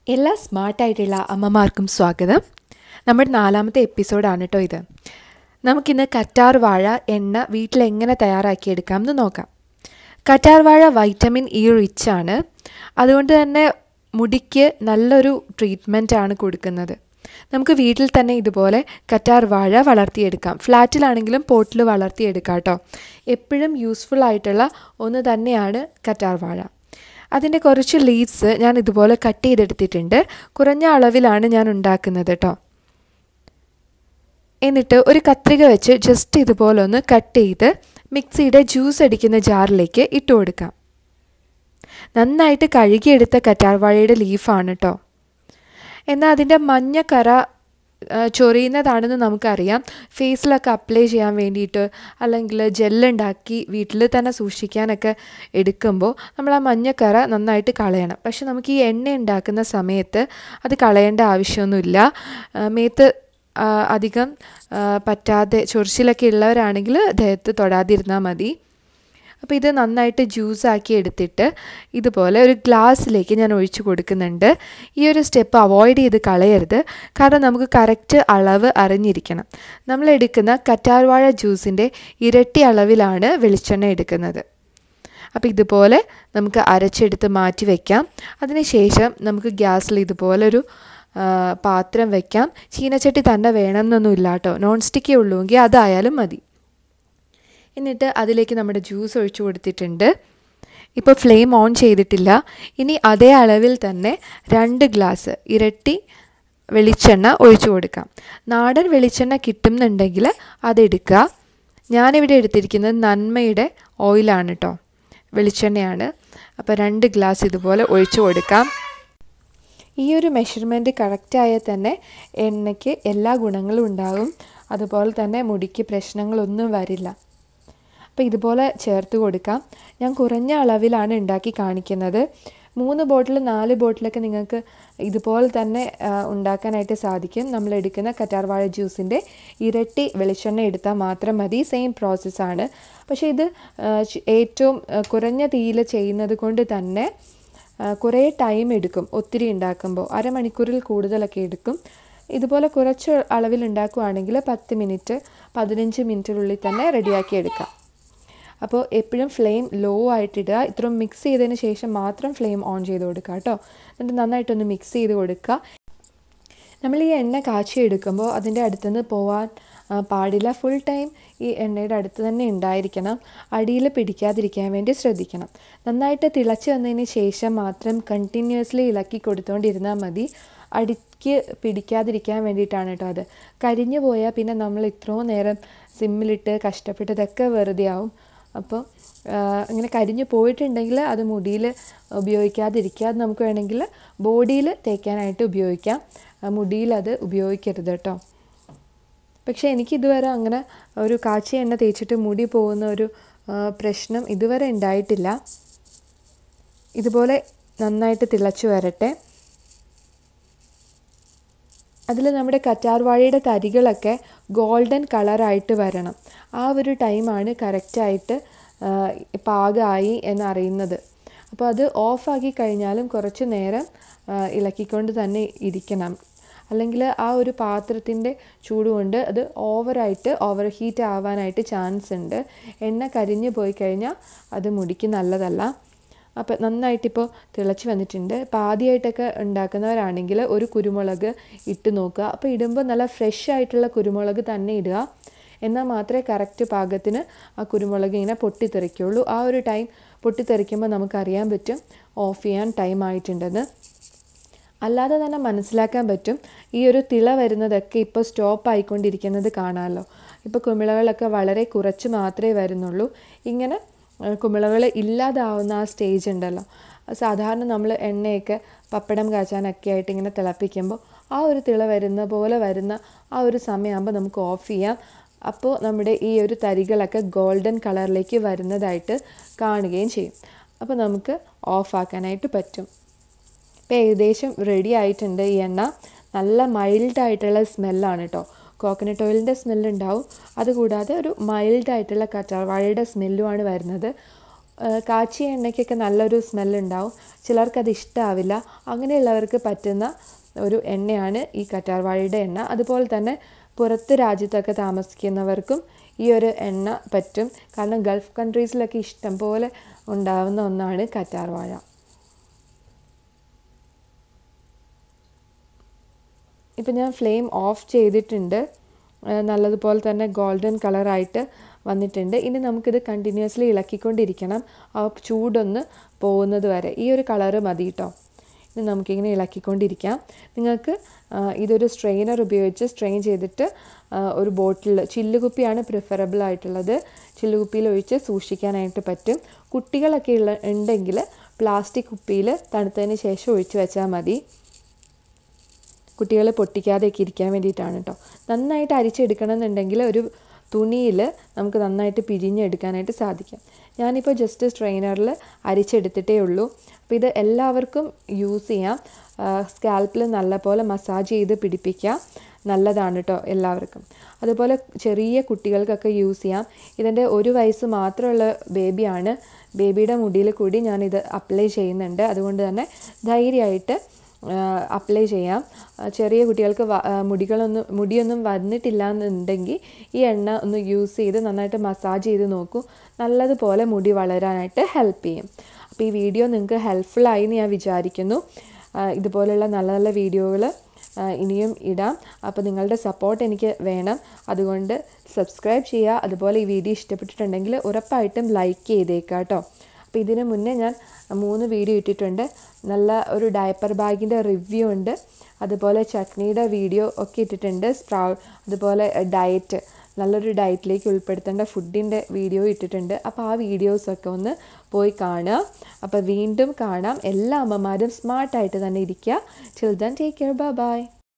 എല്ലാ സ്മാർട്ടായിട്ടുള്ള അമ്മമാർക്കും സ്വാഗതം നമ്മുടെ നാലാമത്തെ എപ്പിസോഡാണ് കേട്ടോ ഇത് നമുക്കിന്ന് കറ്റാർ വാഴ എണ്ണ വീട്ടിലെങ്ങനെ തയ്യാറാക്കിയെടുക്കാം എന്ന് നോക്കാം കറ്റാർ വാഴ വൈറ്റമിൻ ഇ റിച്ച് ആണ് അതുകൊണ്ട് തന്നെ മുടിക്ക് നല്ലൊരു ട്രീറ്റ്മെൻ്റ് ആണ് കൊടുക്കുന്നത് നമുക്ക് വീട്ടിൽ തന്നെ ഇതുപോലെ കറ്റാർ വാഴ വളർത്തിയെടുക്കാം ഫ്ലാറ്റിലാണെങ്കിലും പോട്ടിൽ വളർത്തിയെടുക്കാം കേട്ടോ എപ്പോഴും യൂസ്ഫുൾ ആയിട്ടുള്ള ഒന്ന് തന്നെയാണ് കറ്റാർ വാഴ അതിൻ്റെ കുറച്ച് ലീവ്സ് ഞാൻ ഇതുപോലെ കട്ട് ചെയ്തെടുത്തിട്ടുണ്ട് കുറഞ്ഞ അളവിലാണ് ഞാൻ ഉണ്ടാക്കുന്നത് കേട്ടോ എന്നിട്ട് ഒരു കത്രിക വെച്ച് ജസ്റ്റ് ഇതുപോലെ ഒന്ന് കട്ട് ചെയ്ത് മിക്സിയുടെ ജ്യൂസ് അടിക്കുന്ന ജാറിലേക്ക് ഇട്ട് കൊടുക്കാം നന്നായിട്ട് കഴുകിയെടുത്ത കറ്റാർവാഴയുടെ ലീഫാണ് കേട്ടോ എന്നാൽ അതിൻ്റെ മഞ്ഞ കറ ചൊറിയുന്നതാണെന്ന് നമുക്കറിയാം ഫേസിലൊക്കെ അപ്ലൈ ചെയ്യാൻ വേണ്ടിയിട്ട് അല്ലെങ്കിൽ ജെല്ലുണ്ടാക്കി വീട്ടിൽ തന്നെ സൂക്ഷിക്കാനൊക്കെ എടുക്കുമ്പോൾ നമ്മൾ ആ മഞ്ഞക്കറ നന്നായിട്ട് കളയണം പക്ഷെ നമുക്ക് ഈ എണ്ണ ഉണ്ടാക്കുന്ന സമയത്ത് അത് കളയേണ്ട ആവശ്യമൊന്നുമില്ല മേത്ത് അധികം പറ്റാതെ ചൊറിച്ചിലൊക്കെ ഉള്ളവരാണെങ്കിൽ ദേഹത്ത് തൊടാതിരുന്നാൽ മതി അപ്പോൾ ഇത് നന്നായിട്ട് ജ്യൂസാക്കി എടുത്തിട്ട് ഇതുപോലെ ഒരു ഗ്ലാസ്സിലേക്ക് ഞാൻ ഒഴിച്ചു കൊടുക്കുന്നുണ്ട് ഈ ഒരു സ്റ്റെപ്പ് അവോയ്ഡ് ചെയ്ത് കളയരുത് കാരണം നമുക്ക് കറക്റ്റ് അളവ് അറിഞ്ഞിരിക്കണം നമ്മൾ എടുക്കുന്ന കറ്റാർവാഴ ജ്യൂസിൻ്റെ ഇരട്ടി അളവിലാണ് വെളിച്ചെണ്ണ എടുക്കുന്നത് അപ്പോൾ ഇതുപോലെ നമുക്ക് അരച്ചെടുത്ത് മാറ്റി വയ്ക്കാം അതിനുശേഷം നമുക്ക് ഗ്യാസിൽ ഇതുപോലൊരു പാത്രം വയ്ക്കാം ചീനച്ചട്ടി തന്നെ വേണമെന്നൊന്നുമില്ല കേട്ടോ നോൺ സ്റ്റിക്കേ ഉള്ളൂവെങ്കിൽ അതായാലും മതി എന്നിട്ട് അതിലേക്ക് നമ്മുടെ ജ്യൂസ് ഒഴിച്ചു കൊടുത്തിട്ടുണ്ട് ഇപ്പോൾ ഫ്ലെയിം ഓൺ ചെയ്തിട്ടില്ല ഇനി അതേ അളവിൽ തന്നെ രണ്ട് ഗ്ലാസ് ഇരട്ടി വെളിച്ചെണ്ണ ഒഴിച്ചു കൊടുക്കാം നാടൻ വെളിച്ചെണ്ണ കിട്ടുന്നുണ്ടെങ്കിൽ അതെടുക്കുക ഞാനിവിടെ എടുത്തിരിക്കുന്നത് നന്മയുടെ ഓയിലാണ് കേട്ടോ വെളിച്ചെണ്ണയാണ് അപ്പോൾ രണ്ട് ഗ്ലാസ് ഇതുപോലെ ഒഴിച്ചു കൊടുക്കാം ഈ ഒരു മെഷർമെൻറ്റ് കറക്റ്റായാൽ തന്നെ എണ്ണയ്ക്ക് എല്ലാ ഗുണങ്ങളും ഉണ്ടാകും അതുപോലെ തന്നെ മുടിക്ക് പ്രശ്നങ്ങളൊന്നും വരില്ല അപ്പോൾ ഇതുപോലെ ചേർത്ത് കൊടുക്കാം ഞാൻ കുറഞ്ഞ അളവിലാണ് ഉണ്ടാക്കി കാണിക്കുന്നത് മൂന്ന് ബോട്ടിൽ നാല് ബോട്ടിലൊക്കെ നിങ്ങൾക്ക് ഇതുപോലെ തന്നെ ഉണ്ടാക്കാനായിട്ട് സാധിക്കും നമ്മൾ എടുക്കുന്ന കറ്റാർവാഴ ജ്യൂസിൻ്റെ ഇരട്ടി വെളിച്ചെണ്ണ എടുത്താൽ മാത്രം മതി സെയിം പ്രോസസ്സാണ് പക്ഷേ ഇത് ഏറ്റവും കുറഞ്ഞ തീയിൽ ചെയ്യുന്നത് കൊണ്ട് തന്നെ കുറേ ടൈം എടുക്കും ഒത്തിരി ഉണ്ടാക്കുമ്പോൾ അരമണിക്കൂറിൽ കൂടുതലൊക്കെ എടുക്കും ഇതുപോലെ കുറച്ച് അളവിൽ ഉണ്ടാക്കുകയാണെങ്കിൽ പത്ത് മിനിറ്റ് പതിനഞ്ച് മിനിറ്റിനുള്ളിൽ തന്നെ റെഡിയാക്കി എടുക്കാം അപ്പോൾ എപ്പോഴും ഫ്ലെയിം ലോ ആയിട്ടിടുക ഇത്രയും മിക്സ് ചെയ്തതിന് ശേഷം മാത്രം ഫ്ലെയിം ഓൺ ചെയ്ത് കൊടുക്കുക കേട്ടോ എന്നിട്ട് നന്നായിട്ടൊന്ന് മിക്സ് ചെയ്ത് കൊടുക്കുക നമ്മൾ ഈ എണ്ണ കാച്ചി എടുക്കുമ്പോൾ അതിൻ്റെ അടുത്തുനിന്ന് പോവാൻ പാടില്ല ഫുൾ ടൈം ഈ എണ്ണയുടെ അടുത്ത് തന്നെ ഉണ്ടായിരിക്കണം അടിയിൽ പിടിക്കാതിരിക്കാൻ വേണ്ടി ശ്രദ്ധിക്കണം നന്നായിട്ട് തിളച്ച് വന്നതിന് ശേഷം മാത്രം കണ്ടിന്യൂസ്ലി ഇളക്കി കൊടുത്തുകൊണ്ടിരുന്നാൽ മതി അടിക്ക് പിടിക്കാതിരിക്കാൻ വേണ്ടിയിട്ടാണ് കേട്ടോ അത് കരിഞ്ഞു പോയാൽ പിന്നെ നമ്മൾ ഇത്രയും നേരം സിമ്മിലിട്ട് കഷ്ടപ്പെട്ടതൊക്കെ വെറുതെ ആവും അപ്പോൾ ഇങ്ങനെ കരിഞ്ഞു പോയിട്ടുണ്ടെങ്കിൽ അത് മുടിയിൽ ഉപയോഗിക്കാതിരിക്കുക അത് നമുക്ക് വേണമെങ്കിൽ ബോഡിയിൽ തേക്കാനായിട്ട് ഉപയോഗിക്കാം മുടിയിൽ അത് ഉപയോഗിക്കരുത് കേട്ടോ പക്ഷേ എനിക്കിതുവരെ അങ്ങനെ ഒരു കാച്ചി എണ്ണ തേച്ചിട്ട് മുടി പോകുന്ന ഒരു പ്രശ്നം ഇതുവരെ ഉണ്ടായിട്ടില്ല ഇതുപോലെ നന്നായിട്ട് തിളച്ചു വരട്ടെ അതിൽ നമ്മുടെ കറ്റാർവാഴയുടെ തരികളൊക്കെ ഗോൾഡൻ കളറായിട്ട് വരണം ആ ഒരു ടൈമാണ് കറക്റ്റായിട്ട് പാകമായി എന്നറിയുന്നത് അപ്പോൾ അത് ഓഫാക്കി കഴിഞ്ഞാലും കുറച്ച് നേരം ഇളക്കിക്കൊണ്ട് തന്നെ ഇരിക്കണം അല്ലെങ്കിൽ ആ ഒരു പാത്രത്തിൻ്റെ ചൂട് കൊണ്ട് അത് ഓവറായിട്ട് ഓവർ ഹീറ്റ് ആവാനായിട്ട് ചാൻസ് ഉണ്ട് എണ്ണ കരിഞ്ഞു പോയി കഴിഞ്ഞാൽ അത് മുടിക്ക് നല്ലതല്ല അപ്പോൾ നന്നായിട്ടിപ്പോൾ തിളച്ച് വന്നിട്ടുണ്ട് അപ്പോൾ ആദ്യമായിട്ടൊക്കെ ഉണ്ടാക്കുന്നവരാണെങ്കിൽ ഒരു കുരുമുളക് ഇട്ട് നോക്കുക അപ്പോൾ ഇടുമ്പോൾ നല്ല ഫ്രഷ് ആയിട്ടുള്ള കുരുമുളക് തന്നെ ഇടുക എന്നാൽ മാത്രമേ കറക്റ്റ് പാകത്തിന് ആ കുരുമുളക് ഇങ്ങനെ പൊട്ടിത്തെറിക്കുള്ളൂ ആ ഒരു ടൈം പൊട്ടിത്തെറിക്കുമ്പോൾ നമുക്കറിയാൻ പറ്റും ഓഫ് ചെയ്യാൻ ടൈം ആയിട്ടുണ്ടെന്ന് അല്ലാതെ തന്നെ മനസ്സിലാക്കാൻ പറ്റും ഈ ഒരു തിള വരുന്നതൊക്കെ ഇപ്പോൾ സ്റ്റോപ്പ് ആയിക്കൊണ്ടിരിക്കുന്നത് കാണാമല്ലോ ഇപ്പോൾ കുമിളകളൊക്കെ വളരെ കുറച്ച് മാത്രമേ വരുന്നുള്ളൂ ഇങ്ങനെ കുമിളകൾ ഇല്ലാതാവുന്ന ആ സ്റ്റേജ് ഉണ്ടല്ലോ സാധാരണ നമ്മൾ എണ്ണയൊക്കെ പപ്പടം കാച്ചാനൊക്കെ ആയിട്ട് ഇങ്ങനെ തിളപ്പിക്കുമ്പോൾ ആ ഒരു തിള വരുന്ന പോലെ വരുന്ന ആ ഒരു സമയമാകുമ്പോൾ നമുക്ക് ഓഫ് ചെയ്യാം അപ്പോൾ നമ്മുടെ ഈ ഒരു തരികളൊക്കെ ഗോൾഡൻ കളറിലേക്ക് വരുന്നതായിട്ട് കാണുകയും ചെയ്യും അപ്പോൾ നമുക്ക് ഓഫാക്കാനായിട്ട് പറ്റും ഇപ്പോൾ ഏകദേശം റെഡി ആയിട്ടുണ്ട് ഈ എണ്ണ നല്ല മൈൽഡായിട്ടുള്ള സ്മെല്ലാണ് കേട്ടോ കോക്കനട്ട് ഓയിലിൻ്റെ സ്മെല്ലുണ്ടാവും അതുകൂടാതെ ഒരു മൈൽഡായിട്ടുള്ള കറ്റാർവാഴയുടെ സ്മെല്ലുമാണ് വരുന്നത് ആ, കാച്ചിയ എണ്ണയ്ക്കൊക്കെ നല്ലൊരു സ്മെല്ലുണ്ടാവും ചിലർക്കത് ഇഷ്ടമാവില്ല അങ്ങനെയുള്ളവർക്ക് പറ്റുന്ന ഒരു എണ്ണയാണ് ഈ കറ്റാർവാഴയുടെ എണ്ണ അതുപോലെ തന്നെ പുറത്ത് രാജ്യത്തൊക്കെ താമസിക്കുന്നവർക്കും ഈ ഒരു എണ്ണ പറ്റും കാരണം ഗൾഫ് കൺട്രീസിലൊക്കെ ഇഷ്ടം പോലെ ഉണ്ടാവുന്ന ഒന്നാണ് കറ്റാർവാഴ ഇപ്പം ഞാൻ ഫ്ലെയിം ഓഫ് ചെയ്തിട്ടുണ്ട് ആ, നല്ലതുപോലെ തന്നെ ഗോൾഡൻ കളറായിട്ട് വന്നിട്ടുണ്ട് ഇനി നമുക്കിത് കണ്ടിന്യൂസ്ലി ഇളക്കിക്കൊണ്ടിരിക്കണം ആ ചൂടൊന്ന് പോകുന്നത് വരെ ഈ ഒരു കളറ് മതി കേട്ടോ ഇനി നമുക്കിങ്ങനെ ഇളക്കിക്കൊണ്ടിരിക്കാം നിങ്ങൾക്ക് ആ, ഇതൊരു സ്ട്രെയിനർ ഉപയോഗിച്ച് സ്ട്രെയിൻ ചെയ്തിട്ട് ആ, ഒരു ബോട്ടിൽ ചില്ലുകുപ്പിയാണ് പ്രിഫറബിൾ ആയിട്ടുള്ളത് ചില്ലുകുപ്പിയിൽ ഒഴിച്ച് സൂക്ഷിക്കാനായിട്ട് പറ്റും കുട്ടികളൊക്കെ ഉള്ള ഉണ്ടെങ്കിൽ പ്ലാസ്റ്റിക് കുപ്പിയിൽ തണുത്തതിന് ശേഷം ഒഴിച്ച് വെച്ചാൽ മതി കുട്ടികൾ പൊട്ടിക്കാതെയൊക്കെ ഇരിക്കാൻ വേണ്ടിയിട്ടാണ് കേട്ടോ നന്നായിട്ട് അരിച്ചെടുക്കണം എന്നുണ്ടെങ്കിൽ ഒരു തുണിയിൽ നമുക്ക് നന്നായിട്ട് പിഴിഞ്ഞെടുക്കാനായിട്ട് സാധിക്കും ഞാനിപ്പോൾ ജസ്റ്റ് സ്ട്രെയിനറിൽ അരിച്ചെടുത്തിട്ടേ ഉള്ളൂ അപ്പോൾ ഇത് എല്ലാവർക്കും യൂസ് ചെയ്യാം സ്കാൽപ്പിൽ നല്ലപോലെ മസാജ് ചെയ്ത് പിടിപ്പിക്കാം നല്ലതാണ് കേട്ടോ എല്ലാവർക്കും അതുപോലെ ചെറിയ കുട്ടികൾക്കൊക്കെ യൂസ് ചെയ്യാം ഇതിൻ്റെ ഒരു വയസ്സ് മാത്രമുള്ള ബേബിയാണ് ബേബിയുടെ മുടിയിൽ കൂടി ഞാനിത് അപ്ലൈ ചെയ്യുന്നുണ്ട് അതുകൊണ്ട് തന്നെ ധൈര്യമായിട്ട് അപ്ലൈ ചെയ്യാം ആ, ചെറിയ കുട്ടികൾക്ക് വ- ആ, മുടികളൊന്നും മുടിയൊന്നും വന്നിട്ടില്ല എന്നുണ്ടെങ്കിൽ ഈ എണ്ണ ഒന്ന് യൂസ് ചെയ്ത് നന്നായിട്ട് മസാജ് ചെയ്ത് നോക്കൂ നല്ലതുപോലെ മുടി വളരാനായിട്ട് ഹെൽപ്പ് ചെയ്യും അപ്പോൾ ഈ വീഡിയോ നിങ്ങൾക്ക് ഹെൽപ്ഫുള്ളായി എന്ന് ഞാൻ വിചാരിക്കുന്നു ആ, ഇതുപോലുള്ള നല്ല നല്ല വീഡിയോകൾ ഇനിയും ഇടാം അപ്പോൾ നിങ്ങളുടെ സപ്പോർട്ട് എനിക്ക് വേണം അതുകൊണ്ട് സബ്സ്ക്രൈബ് ചെയ്യുക അതുപോലെ ഈ വീഡിയോ ഇഷ്ടപ്പെട്ടിട്ടുണ്ടെങ്കിൽ ഉറപ്പായിട്ടും ലൈക്ക് ചെയ്തേക്കാം കേട്ടോ അപ്പോൾ ഇതിന് മുന്നേ ഞാൻ മൂന്ന് വീഡിയോ ഇട്ടിട്ടുണ്ട് നല്ല ഒരു ഡയപ്പർ ബാഗിൻ്റെ റിവ്യൂ ഉണ്ട് അതുപോലെ ചട്നിയുടെ വീഡിയോ ഒക്കെ ഇട്ടിട്ടുണ്ട് സ്പ്രൗ അതുപോലെ ഡയറ്റ് നല്ലൊരു ഡയറ്റിലേക്ക് ഉൾപ്പെടുത്തേണ്ട ഫുഡിൻ്റെ വീഡിയോ ഇട്ടിട്ടുണ്ട് അപ്പോൾ ആ വീഡിയോസൊക്കെ ഒന്ന് പോയി കാണുക അപ്പോൾ വീണ്ടും കാണാം എല്ലാ അമ്മമാരും സ്മാർട്ടായിട്ട് തന്നെ ഇരിക്കുക children take care bye by